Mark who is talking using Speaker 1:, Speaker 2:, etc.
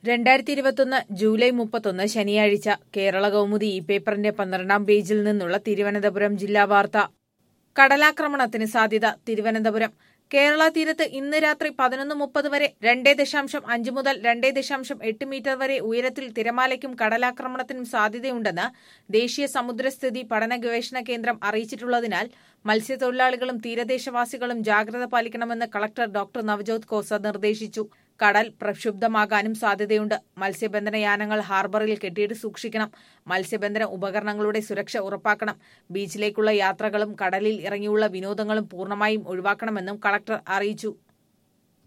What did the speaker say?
Speaker 1: രണ്ടായിരത്തി ഇരുപത്തൊന്ന് ജൂലൈ മുപ്പത്തൊന്ന് ശനിയാഴ്ച കേരള കൗമുദി ഈ പേപ്പറിന്റെ പന്ത്രണ്ടാം പേജിൽ നിന്നുള്ള തിരുവനന്തപുരം ജില്ലാ വാർത്ത കടലാക്രമണത്തിന് സാധ്യത തിരുവനന്തപുരം കേരള തീരത്ത് ഇന്ന് രാത്രി പതിനൊന്ന് മുപ്പത് വരെ രണ്ടേ ദശാംശം അഞ്ച് മുതൽ രണ്ടേ ദശാംശം എട്ട് മീറ്റർ വരെ ഉയരത്തിൽ തിരമാലയ്ക്കും കടലാക്രമണത്തിനും സാധ്യതയുണ്ടെന്ന് ദേശീയ സമുദ്രസ്ഥിതി പഠന ഗവേഷണ കേന്ദ്രം അറിയിച്ചിട്ടുള്ളതിനാൽ മത്സ്യത്തൊഴിലാളികളും തീരദേശവാസികളും ജാഗ്രത പാലിക്കണമെന്ന് കളക്ടർ ഡോക്ടർ നവജോത് ഖോസ നിർദ്ദേശിച്ചു കടൽ പ്രക്ഷുബ്ധമാകാനും സാധ്യതയുണ്ട് മത്സ്യബന്ധന യാനങ്ങൾ ഹാർബറിൽ കെട്ടിയിട്ട് സൂക്ഷിക്കണം മത്സ്യബന്ധന ഉപകരണങ്ങളുടെ സുരക്ഷ ഉറപ്പാക്കണം ബീച്ചിലേക്കുള്ള യാത്രകളും കടലിൽ ഇറങ്ങിയുള്ള വിനോദങ്ങളും പൂർണ്ണമായും ഒഴിവാക്കണമെന്നും കളക്ടർ അറിയിച്ചു